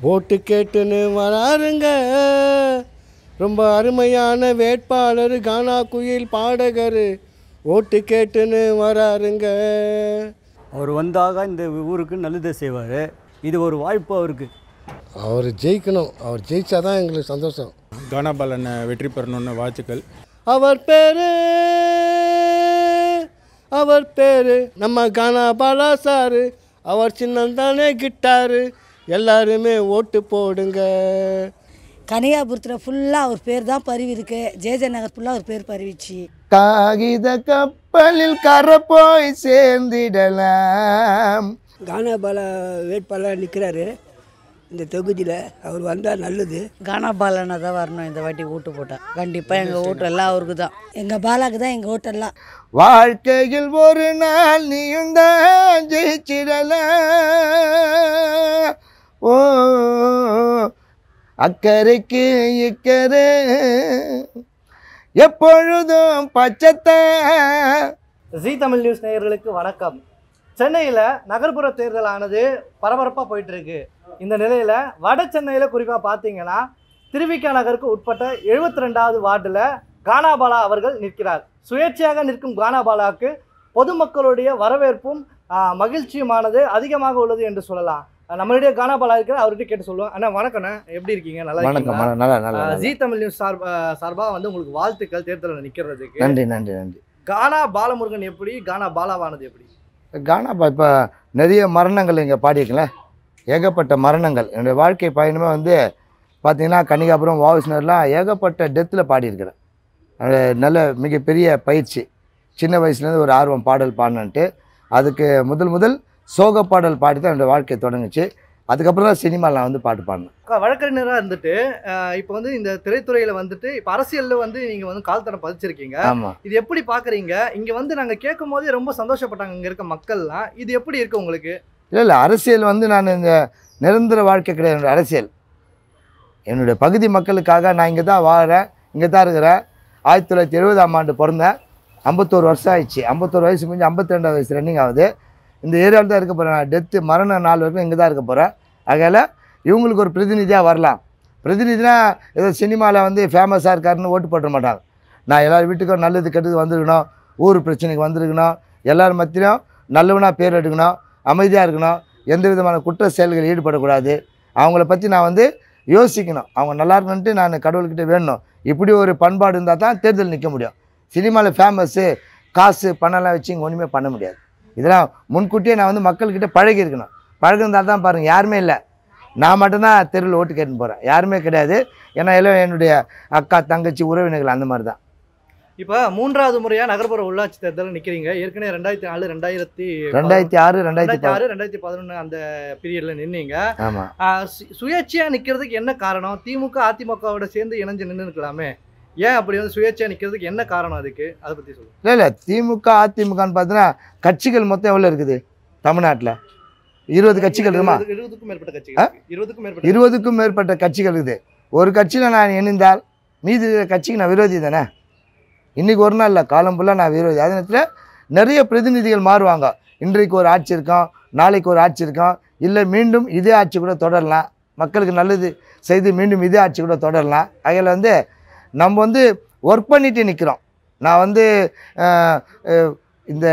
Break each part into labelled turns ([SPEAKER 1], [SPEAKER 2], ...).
[SPEAKER 1] ஓட்டு கேட்டுன்னு வராருங்க ரொம்ப அருமையான வேட்பாளர் கானா குயில் பாடகர் ஓட்டு கேட்டுன்னு வராருங்க
[SPEAKER 2] அவர் வந்தாக இந்த ஊருக்கு நல்லது செய்வார் இது ஒரு வாய்ப்பு அவருக்கு
[SPEAKER 1] அவர் ஜெயிக்கணும் அவர் ஜெயிச்சாதான் எங்களுக்கு சந்தோஷம்
[SPEAKER 3] கானாபாலன் வெற்றி பெறணும்னு வாழ்த்துக்கள்
[SPEAKER 1] அவர் பேரு அவர் பேரு நம்ம கானா பாலா சாரு அவர் சின்னந்தானே கிட்டாரு எல்லாருமே ஓட்டு போடுங்க
[SPEAKER 4] கனியாபுரத்தில் ஃபுல்லாக அவர் பேர் தான் பரவி இருக்கு ஜேஜே நகர் ஃபுல்லாக அவர் பேர் பரவிச்சு
[SPEAKER 5] காகித கப்பலில் கரை போய் சேர்ந்திடலாம்
[SPEAKER 6] கானாபால வேட்பாளராக நிற்கிறாரு இந்த தொகுதியில் அவர் வந்தால் நல்லது
[SPEAKER 7] கானா பாலனை தான் வரணும் இந்த வாட்டி ஓட்டு போட்டேன் கண்டிப்பாக எங்கள் ஓட்டு எல்லாம் அவருக்கு தான்
[SPEAKER 4] எங்கள் பாலாக்கு தான் எங்கள் ஓட்டெல்லாம்
[SPEAKER 5] வாழ்க்கையில் ஒரு நாள் நீயும் தான் ஜெயிச்சிடலாம் ஓ அக்கறைக்கு இக்கரை எப்பொழுதும் பச்சைத்தான்
[SPEAKER 8] ஜி தமிழ் நியூஸ் நேயர்களுக்கு வணக்கம் சென்னையில் நகர்ப்புற தேர்தலானது பரபரப்பாக போயிட்டு இருக்கு இந்த நிலையில் வட சென்னையில் குறிப்பாக பார்த்தீங்கன்னா திருவிக்கா நகருக்கு உட்பட்ட எழுபத்தி ரெண்டாவது வார்டில் கானாபாலா அவர்கள் நிற்கிறார் சுயேட்சையாக நிற்கும் கானாபாலாவுக்கு பொதுமக்களுடைய வரவேற்பும் ஆ, மகிழ்ச்சியுமானது அதிகமாக உள்ளது என்று சொல்லலாம் நம்மளுடைய கானாபாலா இருக்கிற அவர்கிட்ட கேட்டு சொல்லுவோம் அண்ணா வணக்கண்ணா எப்படி இருக்கீங்க நல்லா
[SPEAKER 5] வணக்கம்
[SPEAKER 8] இருக்கீங்களா?
[SPEAKER 5] வணக்கம். நல்லா நல்லா
[SPEAKER 8] ஆ,
[SPEAKER 5] நல்லா.
[SPEAKER 8] ஜி தமிழ் நியூஸ் சார்பா சார்பாக வந்து உங்களுக்கு வாழ்த்துக்கள் தேர்தலில் நிற்கிறதுக்கு
[SPEAKER 5] நன்றி நன்றி நன்றி
[SPEAKER 8] கானா பாலமுருகன் எப்படி கானா பாலாவானது எப்படி
[SPEAKER 5] கானாப்பா இப்போ நிறைய மரணங்கள் இங்கே பாடியிருக்கல ஏகப்பட்ட மரணங்கள் என்னுடைய வாழ்க்கை பயணமே வந்து பார்த்தீங்கன்னா கன்னிகாபுரம் வாவிஸ்னர்லாம் ஏகப்பட்ட டெத்தில் பாடியிருக்கிறேன் அது நல்ல மிகப்பெரிய பயிற்சி சின்ன வயசுலேருந்து ஒரு ஆர்வம் பாடல் பாடணுன்ட்டு அதுக்கு முதல் முதல் சோக பாடல் பாடி தான் என்னோடய வாழ்க்கை தொடங்குச்சு அதுக்கப்புறம் தான் சினிமாவில் நான் வந்து பாட்டு பாடினேன்
[SPEAKER 8] க- வழக்கறிஞராக இருந்துட்டு அஹ், இப்போ வந்து இந்த திரைத்துறையில் வந்துட்டு இப்போ அரசியலில் வந்து நீங்கள் வந்து கால் தடம் பதிச்சிருக்கீங்க
[SPEAKER 5] ஆமாம்
[SPEAKER 8] இது எப்படி பார்க்குறீங்க இங்கே வந்து நாங்கள் கேட்கும் போதே ரொம்ப சந்தோஷப்பட்டாங்க இங்கே இருக்க மக்கள்லாம் இது எப்படி இருக்கு உங்களுக்கு
[SPEAKER 5] இல்லை இல்லை அரசியல் வந்து நான் இந்த நிரந்தர வாழ்க்கை கிடையாது என்னோட அரசியல் என்னுடைய பகுதி மக்களுக்காக நான் இங்கே தான் வாழ்கிறேன் இங்கே தான் இருக்கிறேன் ஆயிரத்தி தொள்ளாயிரத்தி எழுபதாம் ஆண்டு பிறந்தேன் ஐம்பத்தோரு வருஷம் ஆயிடுச்சு ஐம்பத்தோரு வயசு முடிஞ்சு ஐம்பத்தி ரெண்டாவது வயசு ரன்னிங் ஆகுது இந்த ஏரியாவில் தான் இருக்க போகிறேன் டெத்து மரண நாள் வரைக்கும் இங்கே தான் இருக்க போகிறேன் அதனால் இவங்களுக்கு ஒரு பிரதிநிதியாக வரலாம் பிரதிநிதினா ஏதோ சினிமாவில் வந்து ஃபேமஸாக இருக்காருன்னு ஓட்டு போட மாட்டாங்க நான் எல்லார் வீட்டுக்கும் நல்லது கெட்டது வந்திருக்கணும் ஊர் பிரச்சனைக்கு வந்திருக்கணும் எல்லார் மத்தியிலும் நல்லவனாக பேர் எடுக்கணும் அமைதியாக இருக்கணும் எந்த விதமான குற்ற செயல்களில் ஈடுபடக்கூடாது அவங்கள பற்றி நான் வந்து யோசிக்கணும் அவங்க நல்லா இருக்கணுன்ட்டு நான் கடவுள்கிட்ட வேணும் இப்படி ஒரு பண்பாடு இருந்தால் தான் தேர்தல் நிற்க முடியும் சினிமாவில் ஃபேமஸ்ஸு காசு பணம்லாம் வச்சு இங்கே ஒன்றுமே பண்ண முடியாது இதெல்லாம் முன்கூட்டியே நான் வந்து மக்கள்கிட்ட பழகி இருக்கணும் பழகிருந்தால் தான் பாருங்கள் யாருமே இல்லை நான் மட்டும்தான் தெருவில் ஓட்டு கேட்டுன்னு போகிறேன் யாருமே கிடையாது ஏன்னா எல்லாம் என்னுடைய அக்கா தங்கச்சி உறவினர்கள் அந்த மாதிரி தான்
[SPEAKER 8] இப்போ மூன்றாவது முறையாக நகர்ப்புற உள்ளாட்சி தேர்தலில் நிற்கிறீங்க ஏற்கனவே ரெண்டாயிரத்தி நாலு ரெண்டாயிரத்தி
[SPEAKER 5] ரெண்டாயிரத்தி ஆறு ரெண்டாயிரத்தி
[SPEAKER 8] ரெண்டாயிரத்தி ஆறு ரெண்டாயிரத்தி பதினொன்று அந்த பீரியடில் நின்னீங்க
[SPEAKER 5] ஆமாம்
[SPEAKER 8] ஆஹ் சு- சுயேட்சையா நிக்கிறதுக்கு என்ன காரணம் திமுக அதிமுகவோட சேர்ந்து இணைஞ்சு நின்று இருக்கலாமே ஏன் அப்படி வந்து சுயேட்சையா நிக்கிறதுக்கு என்ன காரணம் அதுக்கு அதை பத்தி சொல்லுங்க
[SPEAKER 5] இல்லை இல்லை திமுக அதிமுகன்னு பார்த்தீங்கன்னா கட்சிகள் மொத்தம் எவ்வளோ இருக்குது தமிழ்நாட்டில் இருபது கட்சிகள் இருக்குமா
[SPEAKER 8] இருபது- இருபதுக்கும் மேற்பட்ட கட்சிகள் இருக்கு. இருபதுக்கும் மேற்பட்ட
[SPEAKER 5] இருபதுக்கும் மேற்பட்ட கட்சிகள் இருக்குது ஒரு கட்சியில் நான் இணைந்தால் மீதி இருக்கிற கட்சிக்கு நான் விரோதி தானே இன்றைக்கி ஒரு நாள் இல்லை காலம் ஃபுல்லாக நான் விரோதி அதே நேரத்தில் நிறைய பிரதிநிதிகள் மாறுவாங்க இன்றைக்கு ஒரு ஆட்சி இருக்கும் நாளைக்கு ஒரு ஆட்சி இருக்கும் இல்லை மீண்டும் இதே ஆட்சி கூட தொடரலாம் மக்களுக்கு நல்லது செய்து மீண்டும் இதே ஆட்சி கூட தொடரலாம் அதில் வந்து நம்ம வந்து ஒர்க் பண்ணிட்டு நிற்கிறோம் நான் வந்து அஹ், அஹ், இந்த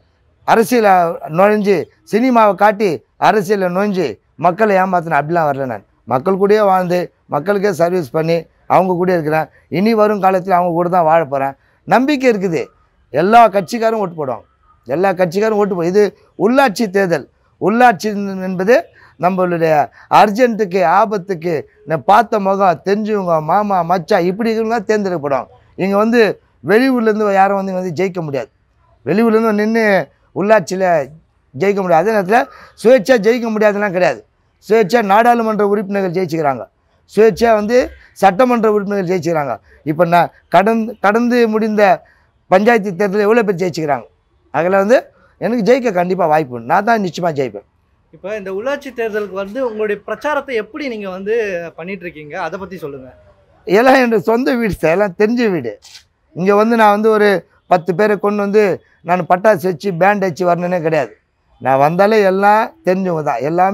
[SPEAKER 5] அரசியலை நுழைஞ்சு சினிமாவை காட்டி அரசியலில் நுழைஞ்சு மக்களை ஏமாத்தினேன் அப்படிலாம் வரல நான் மக்கள் கூடயே வாழ்ந்து மக்களுக்கே சர்வீஸ் பண்ணி அவங்க கூட இருக்கிறேன் இனி வரும் காலத்தில் அவங்க கூட தான் வாழ போகிறேன் நம்பிக்கை இருக்குது எல்லா கட்சிக்காரும் ஓட்டு போடுவாங்க எல்லா கட்சிக்காரும் ஓட்டு போடும் இது உள்ளாட்சி தேர்தல் உள்ளாட்சி என்பது நம்மளுடைய அர்ஜென்ட்டுக்கு ஆபத்துக்கு நான் பார்த்த முகம் தெரிஞ்சவங்க மாமா மச்சான் இப்படி இருக்கிறவங்க தேர்ந்தெடுக்கப்படுவாங்க இங்கே வந்து வெளியூர்லேருந்து யாரும் வந்து இங்க வந்து ஜெயிக்க முடியாது வெளியூர்லேருந்து நின்று உள்ளாட்சியில் ஜெயிக்க முடியாது அதே நேரத்தில் சுயேட்சா ஜெயிக்க முடியாதுலாம் கிடையாது சுயேட்சா நாடாளுமன்ற உறுப்பினர்கள் ஜெயிச்சுக்கிறாங்க சுயேட்சா வந்து சட்டமன்ற உறுப்பினர்கள் ஜெயிச்சுக்கிறாங்க இப்போ நான் கடந்து கடந்து முடிந்த பஞ்சாயத்து தேர்தலில் எவ்வளோ பேர் ஜெயிச்சுக்கிறாங்க அதில் வந்து எனக்கு ஜெயிக்க கண்டிப்பாக வாய்ப்பு உண்டு நான் தான் நிச்சயமாக ஜெயிப்பேன்
[SPEAKER 8] இப்போ இந்த உள்ளாட்சி தேர்தலுக்கு வந்து உங்களுடைய பிரச்சாரத்தை எப்படி நீங்க வந்து பண்ணிட்டு இருக்கீங்க அதை பத்தி சொல்லுங்க
[SPEAKER 5] எல்லாம் என்னோட சொந்த வீடு சார் எல்லாம் தெரிஞ்ச வீடு இங்கே வந்து நான் வந்து ஒரு பத்து பேரை கொண்டு வந்து நான் பட்டாசு வச்சு பேண்ட் வச்சு வரணுன்னே கிடையாது நான் வந்தாலே எல்லாம் தெரிஞ்சவங்க தான் எல்லாமே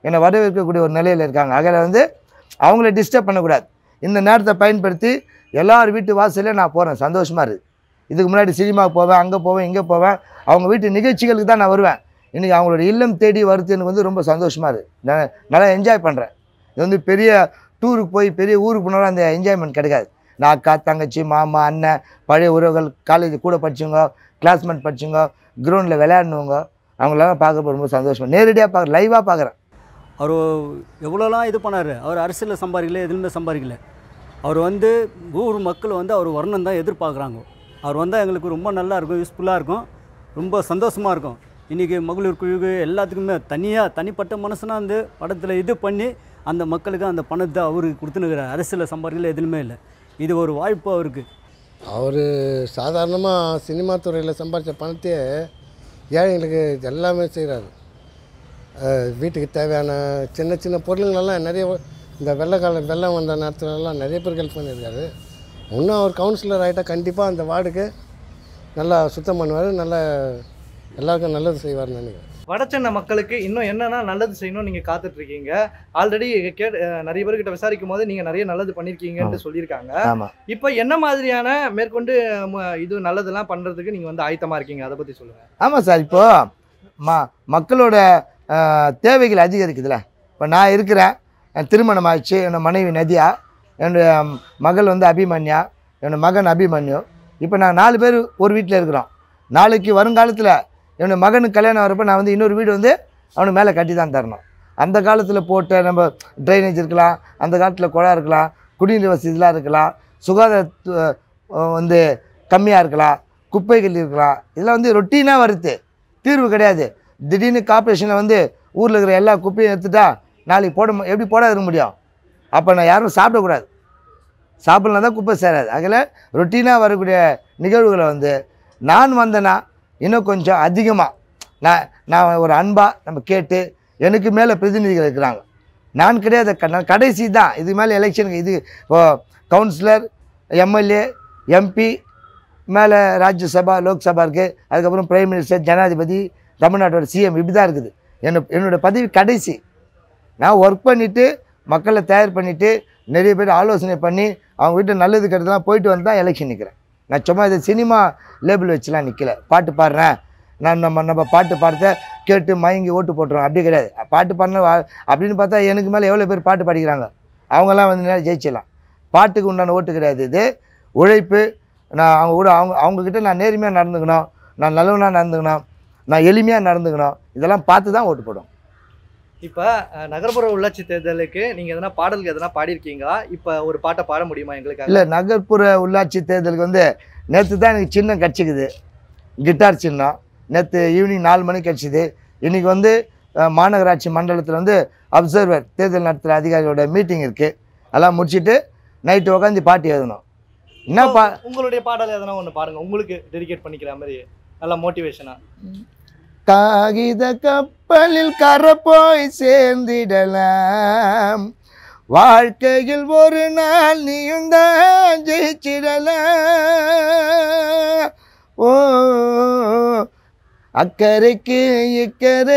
[SPEAKER 5] என்னை வரவேற்கக்கூடிய ஒரு நிலையில் இருக்காங்க அதில் வந்து அவங்கள டிஸ்டர்ப் பண்ணக்கூடாது இந்த நேரத்தை பயன்படுத்தி எல்லார் வீட்டு வாசல்ல நான் போகிறேன் சந்தோஷமாக இருக்குது இதுக்கு முன்னாடி சினிமாவுக்கு போவேன் அங்கே போவேன் இங்கே போவேன் அவங்க வீட்டு நிகழ்ச்சிகளுக்கு தான் நான் வருவேன் இன்றைக்கி அவங்களோட இல்லம் தேடி வருது எனக்கு வந்து ரொம்ப சந்தோஷமாக இருக்குது நான் நல்லா என்ஜாய் பண்ணுறேன் இது வந்து பெரிய டூருக்கு போய் பெரிய ஊருக்கு போனாலும் அந்த என்ஜாய்மெண்ட் கிடைக்காது நான் அக்கா தங்கச்சி மாமா அண்ணன் பழைய உறவுகள் காலேஜ் கூட படிச்சவங்க கிளாஸ்மேட் படிச்சவங்க கிரவுண்டில் விளையாடினவங்க அவங்களெல்லாம் பார்க்க ரொம்ப சந்தோஷம் நேரடியாக பார்க்குறேன் லைவாக பார்க்குறேன்
[SPEAKER 2] அவர் எவ்வளோலாம் இது பண்ணார் அவர் அரசியலில் சம்பாதிக்கல எதுவுமே சம்பாதிக்கல அவர் வந்து ஊர் மக்கள் வந்து அவர் வரணும் தான் எதிர்பார்க்குறாங்க அவர் வந்தால் எங்களுக்கு ரொம்ப நல்லா இருக்கும் யூஸ்ஃபுல்லாக இருக்கும் ரொம்ப சந்தோஷமாக இருக்கும் இன்றைக்கி மகளிர் குழுவு எல்லாத்துக்குமே தனியாக தனிப்பட்ட மனசுனா வந்து படத்தில் இது பண்ணி அந்த மக்களுக்கு அந்த பணத்தை அவருக்கு கொடுத்துனுக்கிறார் அரசியலில் சம்பாதிக்கல எதுவுமே இல்லை இது ஒரு வாய்ப்பு அவருக்கு
[SPEAKER 1] அவர் சாதாரணமாக சினிமா துறையில் சம்பாதிச்ச பணத்தையே ஏழைங்களுக்கு எல்லாமே செய்கிறாரு வீட்டுக்கு தேவையான சின்ன சின்ன பொருளுங்களெல்லாம் நிறைய இந்த வெள்ளக்காலம் வெள்ளம் வந்த நேரத்துலலாம் நிறைய பேர் ஹெல்ப் பண்ணியிருக்காரு இன்னும் அவர் கவுன்சிலர் ஆகிட்டா கண்டிப்பாக அந்த வார்டுக்கு நல்லா சுத்தம் பண்ணுவார் நல்லா எல்லாருக்கும் நல்லது செய்வார்னு நினைக்கிறேன்
[SPEAKER 8] வடசென்னை மக்களுக்கு இன்னும் என்னென்ன நல்லது செய்யணும்னு நீங்கள் காத்துட்ருக்கீங்க ஆல்ரெடி கே அஹ் நிறைய பேர்கிட்ட விசாரிக்கும் போது நீங்கள் நிறைய நல்லது பண்ணியிருக்கீங்கன்ட்டு சொல்லியிருக்காங்க
[SPEAKER 5] ஆமாம்
[SPEAKER 8] இப்போ என்ன மாதிரியான மேற்கொண்டு ம- இது நல்லதெல்லாம் பண்ணுறதுக்கு நீங்கள் வந்து ஆயத்தமாக இருக்கீங்க அதை பற்றி சொல்லுங்கள்
[SPEAKER 5] ஆமாம் சார் இப்போது ம மக்களோட ஆஹ், தேவைகள் அதிகரிக்குதுல்ல இப்போ நான் இருக்கிறேன் என் திருமணம் ஆயிடுச்சு என்னோட மனைவி நதியா என்னுடைய மகள் வந்து அபிமன்யா என்னோட மகன் அபிமன்யு இப்போ நான் நாலு பேர் ஒரு வீட்டில் இருக்கிறோம் நாளைக்கு வருங்காலத்தில் என்னோட மகனுக்கு கல்யாணம் வரப்போ நான் வந்து இன்னொரு வீடு வந்து அவனுக்கு மேலே கட்டி தான் தரணும் அந்த காலத்தில் போட்ட நம்ம ட்ரைனேஜ் இருக்கலாம் அந்த காலத்தில் குழா இருக்கலாம் குடிநீர் வசதிலாம் இருக்கலாம் சுகாதார அஹ், வந்து கம்மியாக இருக்கலாம் குப்பைகள் இருக்கலாம் இதெல்லாம் வந்து ரொட்டீனாக வருது தீர்வு கிடையாது திடீர்னு கார்ப்பரேஷனில் வந்து ஊரில் இருக்கிற எல்லா குப்பையும் எடுத்துட்டா நாளைக்கு போட மு- எப்படி போட இருக்க முடியும் அப்போ நான் யாரும் சாப்பிடக்கூடாது சாப்பிட்லாம் தான் குப்பை சேராது அதில் ரொட்டீனாக வரக்கூடிய நிகழ்வுகளை வந்து நான் வந்தேன்னா இன்னும் கொஞ்சம் அதிகமாக நான் நான் ஒரு அன்பாக நம்ம கேட்டு எனக்கு மேலே பிரதிநிதிகள் இருக்கிறாங்க நான் கிடையாது க- நான் கடைசி தான் இது மேலே எலெக்ஷனுக்கு இது இப்போ கவுன்சிலர் எம்எல்ஏ எம்பி மேலே ராஜ்யசபா லோக்சபா இருக்குது அதுக்கப்புறம் பிரைம் மினிஸ்டர் ஜனாதிபதி தமிழ்நாட்டோட சிஎம் இப்படி தான் இருக்குது என்ன என்னோட பதவி கடைசி நான் ஒர்க் பண்ணிவிட்டு மக்களை தயார் பண்ணிவிட்டு நிறைய பேர் ஆலோசனை பண்ணி அவங்க வீட்டு நல்லது கெட்டதெல்லாம் போயிட்டு வந்து தான் எலெக்ஷன் நிற்கிறேன் நான் சும்மா இது சினிமா லேபிள் வச்சுலாம் நிற்கல பாட்டு பாடுறேன் நான் நம்ம நம்ம பாட்டு பாடுறத கேட்டு மயங்கி ஓட்டு போட்டுருவோம் அப்படி கிடையாது பாட்டு பாடின அப்படின்னு பார்த்தா எனக்கு மேலே எவ்வளோ பேர் பாட்டு பாடிக்கிறாங்க அவங்கெல்லாம் வந்து நேரம் ஜெயிச்சிடலாம் பாட்டுக்கு உண்டான ஓட்டு கிடையாது இது உழைப்பு நான் அவங்க கூட அவங்க அவங்கக்கிட்ட நான் நேர்மையாக நடந்துக்கணும் நான் நல்லவனாக நடந்துக்கணும் நான் எளிமையாக நடந்துக்கணும் இதெல்லாம் பார்த்து தான் ஓட்டு போடும்
[SPEAKER 8] இப்போ நகர்ப்புற உள்ளாட்சி தேர்தலுக்கு நீங்கள் எதனா பாடலுக்கு எதனா பாடியிருக்கீங்களா இப்போ ஒரு பாட்டை பாட முடியுமா எங்களுக்காக
[SPEAKER 5] இல்லை நகர்ப்புற உள்ளாட்சி தேர்தலுக்கு வந்து நேற்று தான் எனக்கு சின்னம் கிடச்சிக்குது கிட்டார் சின்னம் நேற்று ஈவினிங் நாலு மணிக்கு கிடச்சிது இன்றைக்கி வந்து அஹ், மாநகராட்சி மண்டலத்தில் வந்து அப்சர்வர் தேர்தல் நடத்துகிற அதிகாரியோட மீட்டிங் இருக்குது அதெல்லாம் முடிச்சுட்டு நைட்டு உட்காந்து பாட்டு எழுதணும் என்ன பா
[SPEAKER 8] உங்களுடைய பாடல் எதனா ஒன்று பாருங்க உங்களுக்கு டெடிகேட் பண்ணிக்கிற மாதிரி நல்லா மோட்டிவேஷனா
[SPEAKER 5] காகித கப்பலில் கரை போய் சேர்ந்திடலாம் வாழ்க்கையில் ஒரு நாள் நீயும் தான் ஜெயிச்சிடலாம் ஓ அக்கறைக்கு இக்கரை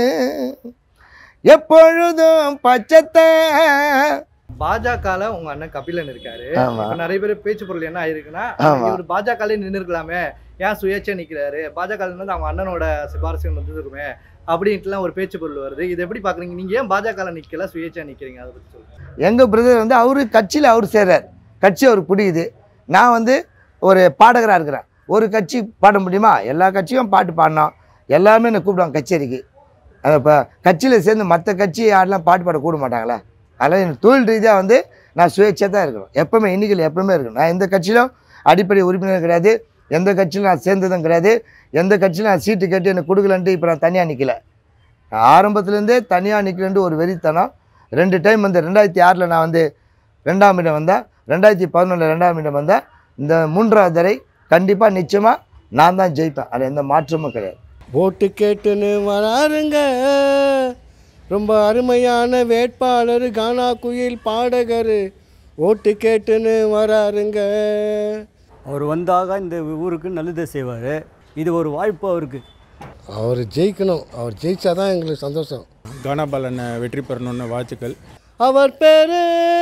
[SPEAKER 5] எப்பொழுதும் பச்சைத்தான்
[SPEAKER 8] பாஜகல உங்க அண்ணன் கபிலன் இருக்காரு
[SPEAKER 5] ஆமா.
[SPEAKER 8] இப்ப நிறைய பேர் பேச்சு பொருள் என்ன ஆயிருக்குன்னா
[SPEAKER 5] ஆமா.
[SPEAKER 8] இவர் பாஜகலே நின்று இருக்கலாமே ஏன் சுயேட்சை நிக்கிறாரு பாஜக இருந்து அவங்க அண்ணனோட சிபாரிசு வந்துருக்குமே அப்படின்ட்டுலாம் ஒரு பேச்சு பொருள் வருது இது எப்படி பாக்குறீங்க நீங்க ஏன் பாஜகல நிக்கல சுயேட்சை நிக்கிறீங்க அதை பத்தி சொல்லுங்க
[SPEAKER 5] எங்கள் பிரதர் வந்து அவரு கட்சியில் அவர் சேர்றார் கட்சி அவருக்கு பிடிக்குது நான் வந்து ஒரு பாடகராக இருக்கிறேன் ஒரு கட்சி பாட முடியுமா எல்லா கட்சியும் பாட்டு பாடினோம் எல்லாமே என்னை கூப்பிடுவாங்க கச்சேரிக்கு அது இப்போ கட்சியில் சேர்ந்து மற்ற கட்சி யாரெல்லாம் பாட்டு பாட கூட மாட்டாங்களே அதனால் எனக்கு தொழில் ரீதியாக வந்து நான் சுயேட்சையாக தான் இருக்கணும் எப்பவுமே இன்னைக்கு எப்பவுமே இருக்கணும் நான் எந்த கட்சியிலும் அடிப்படை உறுப்பினர் கிடையாது எந்த கட்சியிலும் நான் சேர்ந்ததும் கிடையாது எந்த கட்சியிலும் நான் சீட்டு கேட்டு எனக்கு கொடுக்கலன்ட்டு இப்போ நான் தனியாக நிற்கல நான் ஆரம்பத்துலேருந்தே தனியாக நிற்கலன்ட்டு ஒரு வெறித்தனம் ரெண்டு டைம் வந்து ரெண்டாயிரத்தி ஆறில் நான் வந்து ரெண்டாம் இடம் வந்தேன் ரெண்டாயிரத்தி பதினொன்றில் ரெண்டாம் இடம் வந்தேன் இந்த மூன்றாவது தடவை கண்டிப்பாக நிச்சயமாக நான் தான் ஜெயிப்பேன் அதில் எந்த மாற்றமும் கிடையாது
[SPEAKER 1] ஓட்டு கேட்டுன்னு வராருங்க ரொம்ப அருமையான வேட்பாளர் கானா குயில் பாடகர் ஓட்டு கேட்டுன்னு வராருங்க
[SPEAKER 2] அவர் வந்தாக இந்த ஊருக்கு நல்லது செய்வார் இது ஒரு வாய்ப்பு அவருக்கு
[SPEAKER 1] அவர் ஜெயிக்கணும் அவர் ஜெயிச்சா தான் எங்களுக்கு சந்தோஷம்
[SPEAKER 3] கானாபாலன் வெற்றி பெறணும்னு வாழ்த்துக்கள்
[SPEAKER 1] அவர் பேரு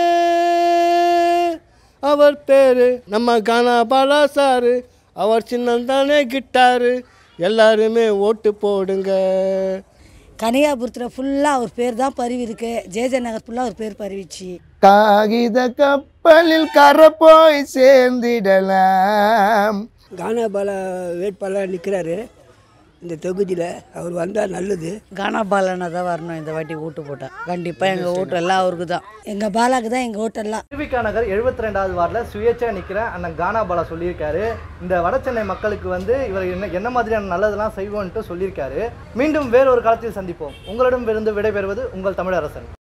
[SPEAKER 1] அவர் பேரு நம்ம கானா பாலா சாரு அவர் சின்னந்தானே கிட்டாரு எல்லாருமே ஓட்டு போடுங்க
[SPEAKER 4] கனியாபுரத்தில் ஃபுல்லாக அவர் பேர் தான் பரவி இருக்கு ஜேஜே நகர் ஃபுல்லாக அவர் பேர் பரவிச்சு
[SPEAKER 5] காகித கப்பலில் கரை போய் சேர்ந்திடலாம்
[SPEAKER 6] கானாபால வேட்பாளராக நிற்கிறாரு இந்த தொகுதியில் அவர் வந்தால் நல்லது
[SPEAKER 7] கானா பாலனை தான் வரணும் இந்த வாட்டி ஓட்டு போட்டேன் கண்டிப்பாக எங்கள் ஓட்டு எல்லாம் அவருக்கு தான்
[SPEAKER 4] எங்கள் பாலாக்கு தான் எங்கள் ஓட்டெல்லாம்
[SPEAKER 8] திருவிக்கா நகர் எழுபத்தி ரெண்டாவது வார்டில் சுயேட்சா நிற்கிற அண்ணன் கானா பாலா சொல்லியிருக்காரு இந்த வடசென்னை மக்களுக்கு வந்து இவர் என்ன என்ன மாதிரியான நல்லதெல்லாம் செய்வோன்ட்டு சொல்லியிருக்காரு மீண்டும் வேறொரு காலத்தில் சந்திப்போம் உங்களிடம் இருந்து விடைபெறுவது உங்கள் தமிழரசன்